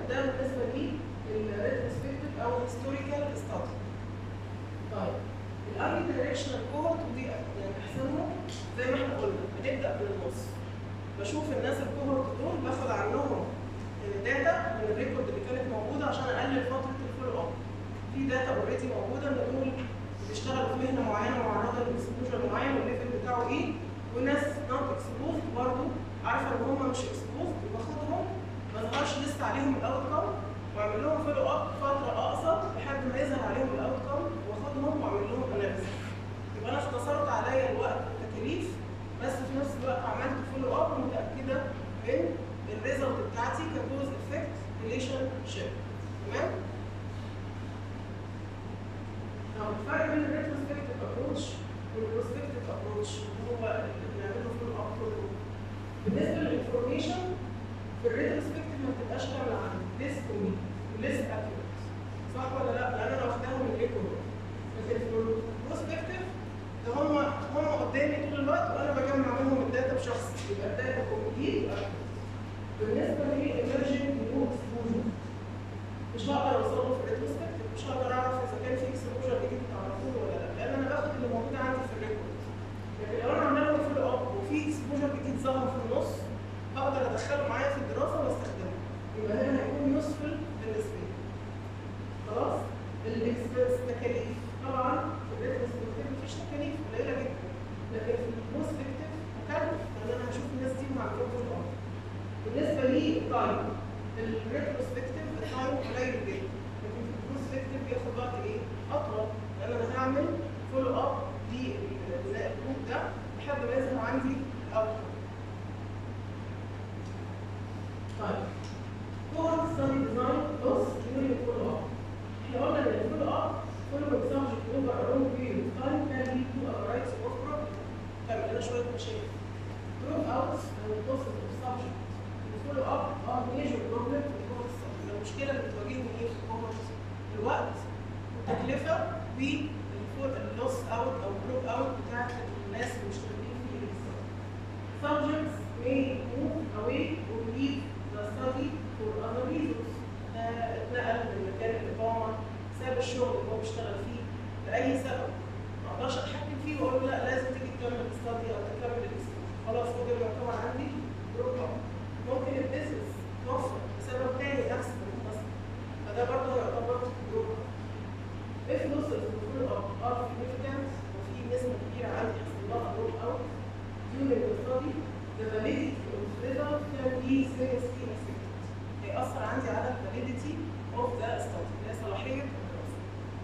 ده بالنسبه لي الريتروسبكتيف او هيستوريكال ستادي طيب الاري دايركشنال كوهورت ودي يعني احسنهم زي ما احنا قلنا بنبدا من النص بشوف الناس الكوهورت دول باخد عنهم داتا من الريكورد اللي كانت موجوده عشان اقلل فتره الفولو اب في داتا اوريدي موجوده ان دول بيشتغلوا في مهنه معينه معرضه لاكسبوجر معين والليفل بتاعه ايه وناس نوت اكسبوزد برضه عارفه ان هم مش اكسبوزد باخدهم ما ظهرش لسه عليهم الاوت كام واعمل لهم فولو اب فتره اقصر لحد ما يظهر عليهم الاوت كام واخدهم واعمل لهم اناليسيس يبقى انا اختصرت عليا الوقت والتكاليف بس في نفس الوقت عملت فولو اب متاكده من الريزلت بتاعتي ككوز افكت ريليشن شيب تمام؟ طب الفرق بين الريتروسبكتيف ابروتش والبروسبكتيف ابروتش هو اللي بنعمله في الاب كله بالنسبه للانفورميشن في الريتروسبكتيف ما بتبقاش كامله عندي ليس كومي وليس اكيوريت صح ولا لا؟ لان انا واخداها من الريكورد لكن في البروسبكتيف ده هم هم قدامي طول الوقت وانا بجمع منهم الداتا بشخص يبقى الداتا كومبليت واكيوريت بالنسبه للايمرجنت نيو اكسبوجر مش هقدر اوصله في الريتروسبكتيف مش هقدر اعرف اذا كان في اكسبوجر جديد تعرفوه ولا لا لان انا باخد اللي موجود عندي في الريكورد لكن لو انا عامله له فولو اب وفي اكسبوجر جديد ظهر في النص هقدر ادخله معايا في الدراسه واستخدمه يبقى هنا هيكون يوسفل بالنسبه لي خلاص الاكسبنس تكاليف طبعا في الريتروسبكتيف مفيش تكاليف قليله جدا لكن في البروسبكتيف هكلف لان انا هشوف الناس دي وهعمل فولو اب بالنسبه لي التايم الريتروسبكتيف التايم قليل جدا لكن في البروسبكتيف بياخد وقت ايه؟ اطول لان انا هعمل فولو اب للجروب ده لحد ما يظهر عندي الاوتكم. طيب كور ستادي ديزاين بص during الفولو اب احنا قلنا ان الفولو اب following subject over a long period of time can lead to a variety of problems تعمل لنا شويه مشاكل drop outs and losses of subject الفولو اب اه ميجر بروبلم في الكورس المشكله اللي بتواجهني ايه في الكورس الوقت والتكلفه واللوس اوت او الدروب اوت بتاعت الناس اللي مشتغلين في الاكسل subjects may move away or leave the study for other reasons آه، اتنقل من مكان الاقامه ساب الشغل اللي هو بيشتغل فيه لاي سبب ما اقدرش اتحكم فيه واقول له لا لازم تيجي تكمل الستادي او تكمل الاكسل خلاص هو ده يعتبر عندي دروب اوت ممكن البيزنس توفر بسبب تاني نفس المنتصف فده برضه يعتبر دروب اوت if losses in the follow up are significant وفي نسبة كبيرة عندي حصل لها drop out during the study the validity of the result can be seriously affected هيأثر عندي على ال validity of the study اللي هي صلاحية الدراسة.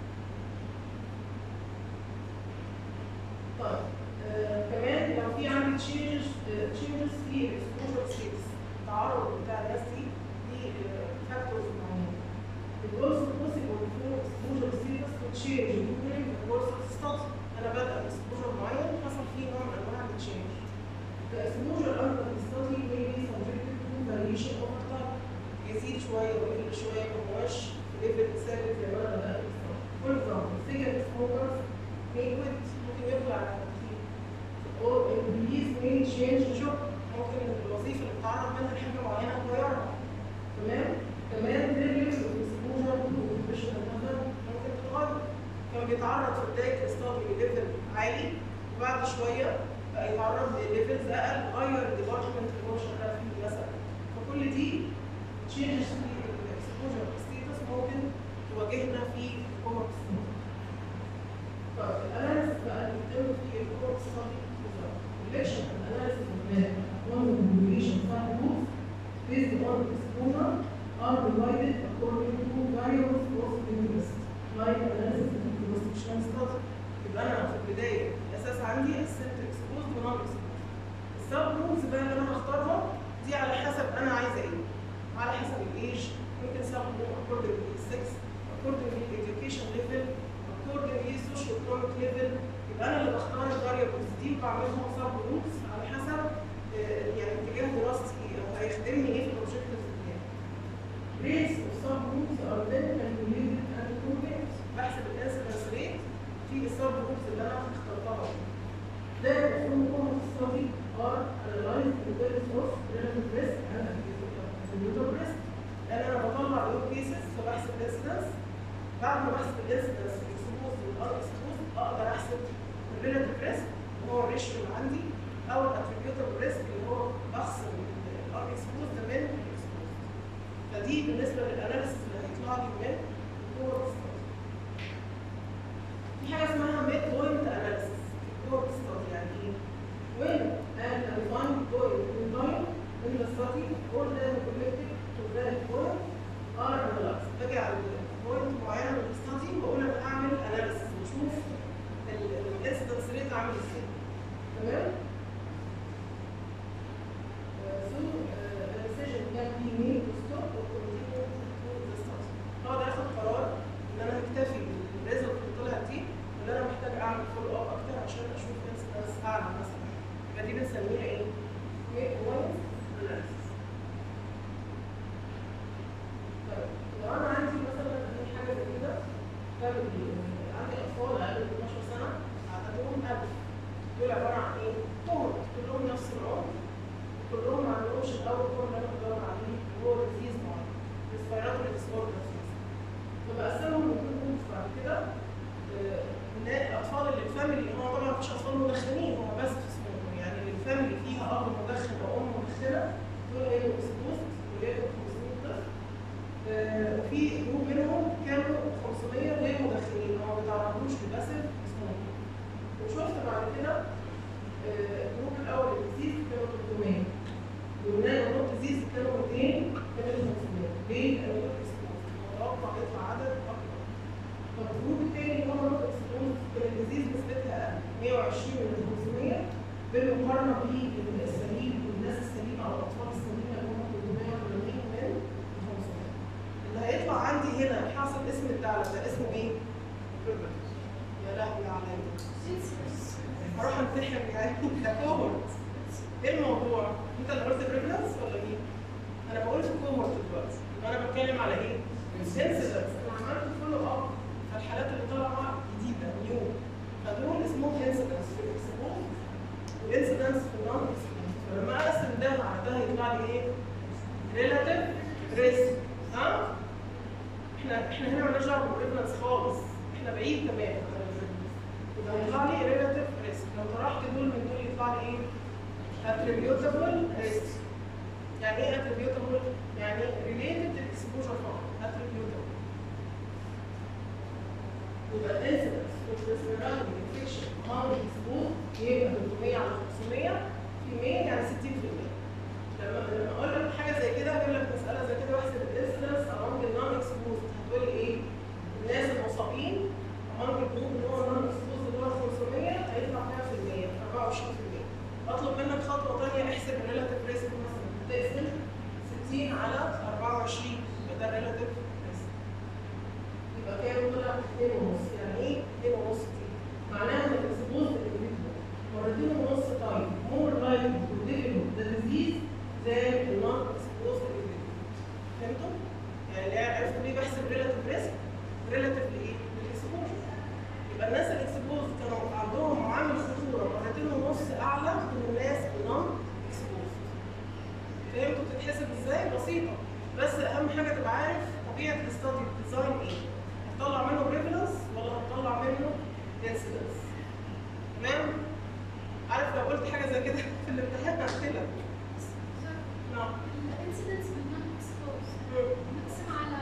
طيب آه كمان لو في عندي changes آه changes في exposure states التعرض بتاع الناس دي لفاكتورز معينة. It also possible for exposure status to change during the course of study. أنا بادئ exposure معين حصل فيه نوع من أنواع التشينج. The exposure under the study may be subjected to variation over time. يزيد شوية ويقل شوية ما هوش ليفل ثابت زي ما أنا بدأت الstudy. For example, cigarette smokers may quit ممكن يطلع على التدخين. Or employees may change job ممكن الوظيفة اللي بتعرض منها لحاجة معينة تغيرها. تمام؟ كمان ليفل الاكسبوجر بروفيشنال ميثود ممكن تتغير كان بيتعرض في بدايه الاستادي لليفل عالي وبعد شويه بقى يتعرض لليفلز اقل غير الديبارتمنت اللي هو شغال فيه مثلا فكل دي تشينجز في الاكسبوجر ستيتس ممكن تواجهنا في الكوهورت ستادي طيب الاناليسيس بقى اللي بيتم في الكوهورت ستادي collection and analysis of data on the population subgroups based on exposure are divided according to variables of interest like analysis and cross-sectional study يبقى انا في البدايه الاساس عندي قسمت exposed و non exposed السب جروبز بقى اللي انا هختارها دي على حسب انا عايزه ايه على حسب الايج ممكن سب جروب according للسكس according للeducation level according للسوشيال economic level يبقى انا اللي بختار الفاريبلز دي وبعملهم سب جروبز على حسب آه، يعني اتجاه دراستي ايه او هيخدمني ايه في الاوبجكتيفز بتاعي rates of subgroups are then calculated and compared بحسب الانسيدنس ريت في السب جروبس اللي انا اخترتها دي. Then from cohort study are analyzed in terms of relative risk and absolute risk لان انا بطلع يور كيسز فبحسب الانسيدنس بعد ما بحسب الانسيدنس الاكسبوز والار اكسبوز اقدر احسب الريلاتيف ريسك اللي هو الريشيو اللي عندي او الاتريبيوتابل ريسك اللي هو بخصم الار اكسبوز ده من الاكسبوز فدي بالنسبه للاناليسيس اللي هيطلع لي من الكور في حاجه اسمها ميد بوينت اناليسيس الكور ستادي يعني ايه؟ when an defined point in time in the study all data collected to that point are analyzed باجي على بوينت معينه من الستادي واقول انا اعمل اناليسيس واشوف الانسيدنس ريت عامل ازاي تمام؟ Uh, so uh, a decision can be made to stop or continue to the study. اقعد اخد قرار ان انا هكتفي بالريزلت اللي طلعت دي ولا انا محتاج اعمل فولو اب اكتر عشان اشوف انسيدنس اعلى مثلا يبقى دي بنسميها ايه؟ ميد بوينت اناليسيس. طيب لو انا عندي مثلا أي حاجه زي كده فاميلي عندي اطفال اقل من 12 سنه عددهم 1000 دول عباره عن ايه؟ كوهورت كلهم نفس العمر كلهم ما عندهمش الاول كور اللي انا بدور عليه اللي هو ديزيز معين ريسبيراتوري ديسوردرز فبقسمهم لكل جروبس بعد كده آه، إن الاطفال اللي الفاميلي هو طبعا مفيش اطفال مدخنين هم بس في اسمهم يعني اللي الفاميلي فيها اب مدخن وام مدخنه دول هيبقوا اكسبوست ويبقوا 500 طفل آه، وفي جروب منهم كانوا 500 غير مدخنين هم ما بيتعرضوش للاسف اسمهم وشفت بعد كده آه، الجروب الاول الديزيز كانوا 300 والنانو نوت ديزيز كانوا 200 كانوا 500 ليه؟ لان دول اكسبوست متوقع يطلع عدد اكبر طب الجروب الثاني اللي هو نوت اكسبوست كان الديزيز نسبتها اقل 120 من 500 بالمقارنه بالسليم والناس السليمه او الاطفال السليمه اللي هم 380 من 500 اللي هيطلع عندي هنا حاصل اسم الدعوه ده اسمه ايه؟ يا لهوي عليا هروح امتحن يعني ده كوهورت ايه الموضوع؟ انت اللي قلت بريفلنس ولا مين؟ انا بقول في كوهورت دلوقتي يبقى انا بتكلم على ايه؟ انسيدنس انا عملت فولو اب على الحالات اللي طالعه جديده نيو فدول اسمهم انسيدنس في الاكسبوز والانسيدنس في النون اكسبوز فلما اقسم ده على ده هيطلع لي ايه؟ ريلاتيف ريسك ها؟ احنا احنا هنا مالناش دعوه بالريفلنس خالص احنا بعيد تماما عن الريفلنس يبقى هيطلع لي ريلاتيف ريسك لو طرحت دول من دول يطلع لي ايه؟ attributable risk يعني ايه attributable؟ يعني related to exposure فقط attributable يبقى الانسيدنس of respiratory infection among exposed يبقى 300 على 500 في 100 يعني 60% لما لما اقول لك حاجه زي كده اقول لك مساله زي كده واحسب الانسيدنس among the non exposed هتقول لي ايه؟ الناس المصابين among الجروب اللي هو non exposed اللي هو 500 هيطلع كام في المية؟ 24% اطلب منك خطوه ثانيه احسب الريلاتيف ريسك مثلا تقسم 60 على 24 يبقى ده الريلاتيف ريسك يبقى كام طلع 2 ونص يعني ايه 2 ونص دي؟ معناها ان الاكسبوز individual مرتين ونص تايم more likely to develop the disease than the non exposed individual فهمتوا؟ يعني اللي عرفتوا ليه بحسب ريلاتيف ريسك؟ ريلاتيف لايه؟ للاكسبوجر يبقى الناس الاكسبوز كانوا عندهم معامل خطوره مرتين ونص اعلى من الناس النون اكسبوز فهمتوا بتتحسب ازاي؟ بسيطه بس اهم حاجه تبقى عارف طبيعه الاستادي الديزاين ايه؟ هتطلع منه بريفلنس ولا هتطلع منه انسيدنس تمام؟ عارف لو قلت حاجه زي كده في الامتحان هقتلك نعم الانسيدنس بالنون اكسبوز نقسم على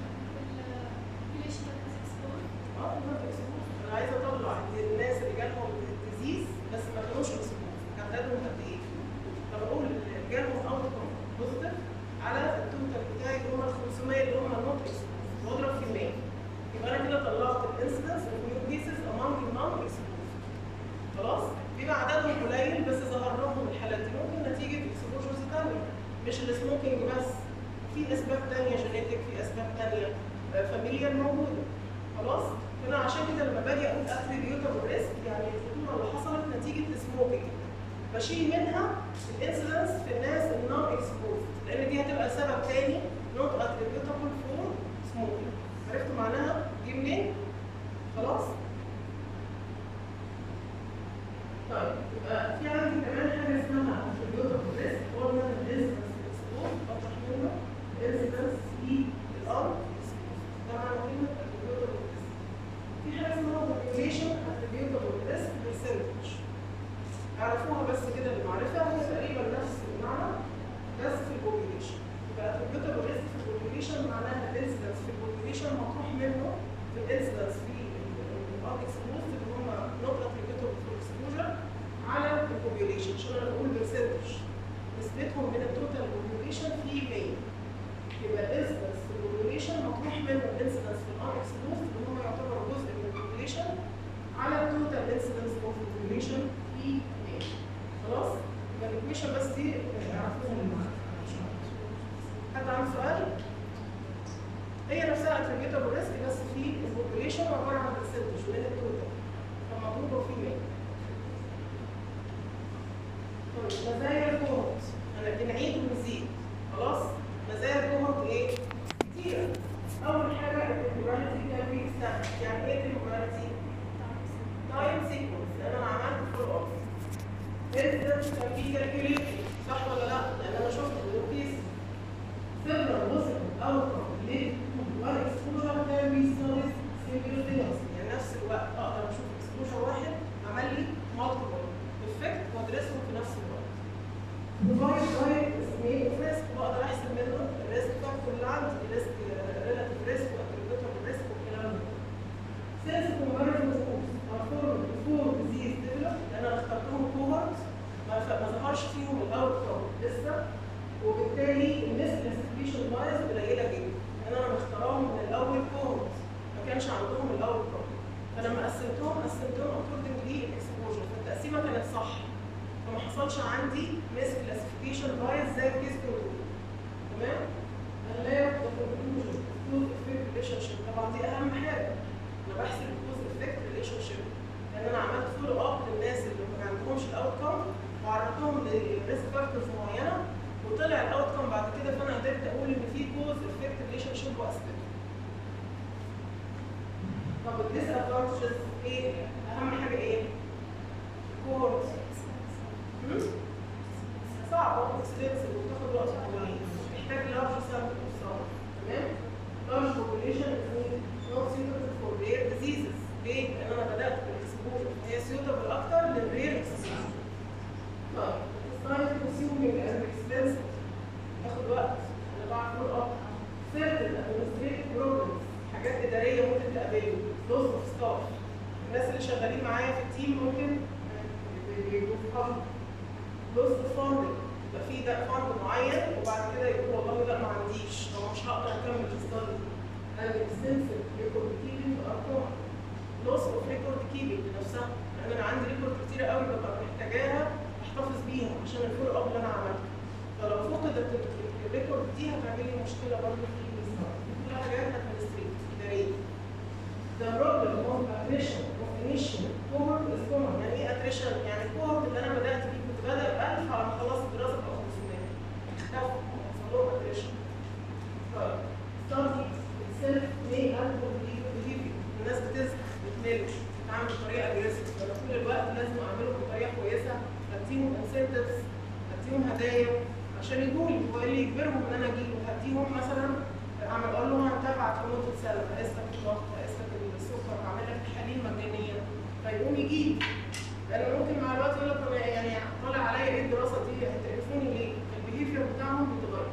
البوبيليشن that is exposed اه النون اكسبوز انا عايزه اطلع الناس اللي جالهم الديزيز بس ما كانوش اكسبوز عددهم قد ايه؟ فبقول اللي جالهم اوتكم بوزيتيف على التوتال بتاعي اللي هم ال 500 اللي هم النوت اكسبوز واضرب في 100 يبقى انا كده طلعت الانسيدنس اوف نيو كيسز امونج النون اكسبوز خلاص؟ بيبقى عددهم قليل بس ظهر لهم الحالات دي ممكن نتيجه اكسبوجرز ثانيه مش السموكينج بس في اسباب ثانيه جينيتك في اسباب ثانيه فاميليال موجوده خلاص؟ فانا عشان كده لما باجي اقول اتريبيوتابل ريسك يعني الخطوره اللي حصلت نتيجه السموكينج بشيل منها الانسيدنس في الناس النون اكسبوز لان دي هتبقى سبب تاني نوت اتريبيوتابل فور سموكينج عرفتوا معناها دي منين؟ خلاص؟ طيب يبقى في عندي كمان حاجه اسمها attributable risk قلنا الانسيدنس اكسبوز بطرح منه الانسيدنس في دي يعرفوها حد عنده سؤال؟ هي نفسها اتريبيوتابل ريسك بس في البوبوليشن عباره عن برسنتج من التوتال فمضروبه في 100 طيب مزايا الكوهورت انا بنعيد ونزيد خلاص مزايا الكوهورت ايه؟ كتيرة اول حاجه التمبوراليتي كان بي اكستند يعني ايه التمبوراليتي؟ تايم سيكونس لان انا عملت فول اوف انسدنس كان بي كالكوليتد صح ولا لا؟ لان انا شفت الكيس similar possible outcome related to one exposure can be studied simultaneously يعني نفس الوقت اقدر اشوف exposure واحد عمل لي multiple effect وادرسهم في نفس الوقت. Divide by estimate of risk بقدر احسب منه الريسك فاكتور اللي عندي ريسك relative risk وattributable risk والكلام ده. Since comparative rules are formed before disease develop لان انا اخترتهم cohort ما ف- ما ظهرش فيهم الاوتكم لسه وبالتالي الناس كلاسيفيكيشن بايز قليله جدا لان انا مختارهم من الاول كوهورت ما كانش عندهم الاول كوهورت فلما قسمتهم قسمتهم اكوردنج للاكسبوجر فالتقسيمه كانت صح فما حصلش عندي ميس كلاسيفيكيشن بايز زي الكيس كنترول تمام؟ لا يبقى كونكلوجن كوز افكت ريليشن شيب طبعا دي اهم حاجه انا بحسب الكوز افكت ريليشن شيب لان انا عملت فولو اب للناس اللي ما عندهمش الاوت كوم وعرضتهم لريسك فاكتورز معينه وطلع الاوت كوم بعد كده فانا قدرت اقول ان في كوز افكت ريليشن شيب واثبته. طب الديس ادفانتجز ايه؟ اهم حاجه ايه؟ كوهورت صعبه اكسبنسيف وبتاخد وقت طويل محتاج لارج سامبل تمام؟ لارج population is not suitable for rare diseases ليه؟ لان انا بدات بالاكسبوجر هي suitable اكتر للرير اكسبوجر طيب time consuming and expensive ياخد وقت انا بعمل فول اب certain administrative problems حاجات اداريه ممكن تقابله loss of staff الناس اللي شغالين معايا في التيم ممكن بيبقوا في فند loss of funding يبقى في ده فند معين وبعد كده يقول والله لا ما عنديش او مش هقدر اكمل الستادي and extensive record keeping ارقام loss of record keeping نفسها لان انا عندي ريكورد كتير قوي ببقى محتاجاها احتفظ بيها عشان الفولو اب اللي انا عملته فلو فقدت الريكورد دي هتعمل لي مشكله برضه في الستادي كلها حاجات ادمنستريتيف اداريه The problem of attrition of initial cohort is common. يعني ايه attrition؟ يعني الكوهورت اللي انا بدأت بيه كنت بادئ ب 1000 على ما خلصت الدراسة بقى 500. اختفوا حصل لهم attrition. طيب study itself may uncle behavior. الناس بتزهق بتمل بتتعامل بطريقة aggressive فأنا طول الوقت لازم أعمله بطريقة كويسة أديهم incentives أديهم هدايا عشان يجولي هو إيه اللي يجبرهم إن أنا أجيله هديهم مثلا اعمل اقول لهم هنتابعك لمده سنه هقيس لك الضغط هقيس لك السكر هعمل لك تحاليل مجانيه فيقوم يجي لان ممكن مع الوقت يقول لك طب يعني طالع عليا ايه الدراسه دي هتقرفوني ليه؟ البيهيفير بتاعهم بيتغير.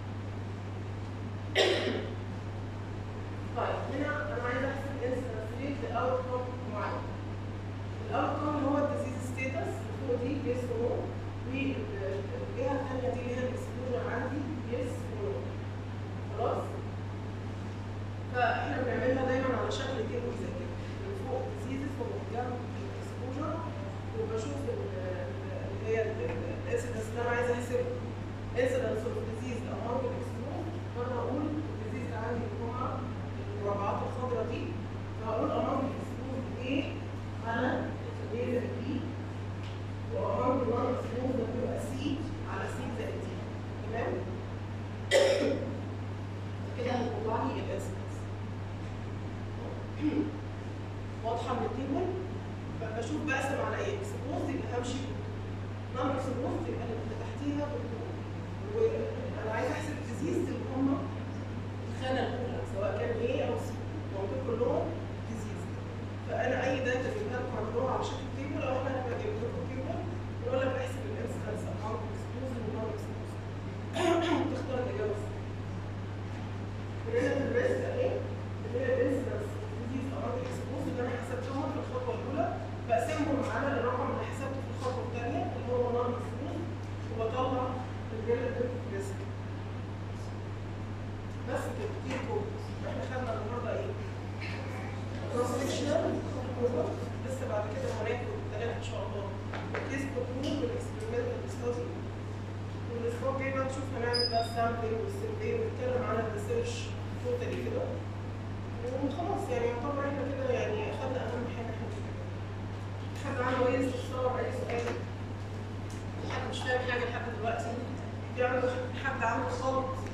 طيب هنا انا عايز احسب انسنس ريت لاوتكم معين. الاوتكم اللي هو الديزيز ستيتس فوق دي يس ونو والجهه الثانيه دي اللي هي الاكسبوجر عندي يس ونو. خلاص فاحنا بنعملها دايما على شكل تيبل زي كده من فوق ديزيزز ومن جنب الاكسبوجر وبشوف ال- ال- اللي هي الانسيدنس اللي انا عايزه احسبه انسيدنس اوف ديزيز امونج الاكسبوج فانا هقول الديزيز اللي عندي اللي هم المربعات الخضراء دي فهقول امونج الاكسبوج ايه على ايه زائد بي وامونج النون اكسبوج ده بيبقى سي على سي زائد دي تمام كده هيطلع لي الاسمس واضحه من التيبل بشوف بقسم على ايه اكسبوز يبقى همشي نون اكسبوز يبقى اللي تحتيها بالطول وانا عايزه احسب الديزيز اللي هم الخانه الاولى سواء كان ايه او سي موجود كلهم ديزيز فانا اي داتا جبتها لكم عندهم على شكل تيبل او احنا هنبقى جايب لكم تيبل يقول لك احسب الانسنس اماونت اكسبوز ونون اكسبوز تختار الاجابه الصح relative risk اهي اللي هي الانسيدنس ديزيز امراض الاكسبوز اللي انا حسبتهم في الخطوه الاولى بقسمهم على الرقم اللي حسبته في الخطوه الثانيه اللي هو نون اكسبوز وبطلع الريلاتيف ريسك بس كده دي كود احنا خدنا النهارده ايه؟ كروس سكشنال لسه بعد كده هناخد ثلاثه ان شاء الله الكيس كنترول والاكسبيرمنتال ستادي السامبلينج والسيرفي ونتكلم عن الريسيرش توتالي كده وخلاص يعني يعتبر احنا كده يعني اخدنا اهم حاجه احنا فيها. حد عنده اي استفسار اي سؤال حد مش فاهم حاجه لحد دلوقتي في عنده حد عنده خلط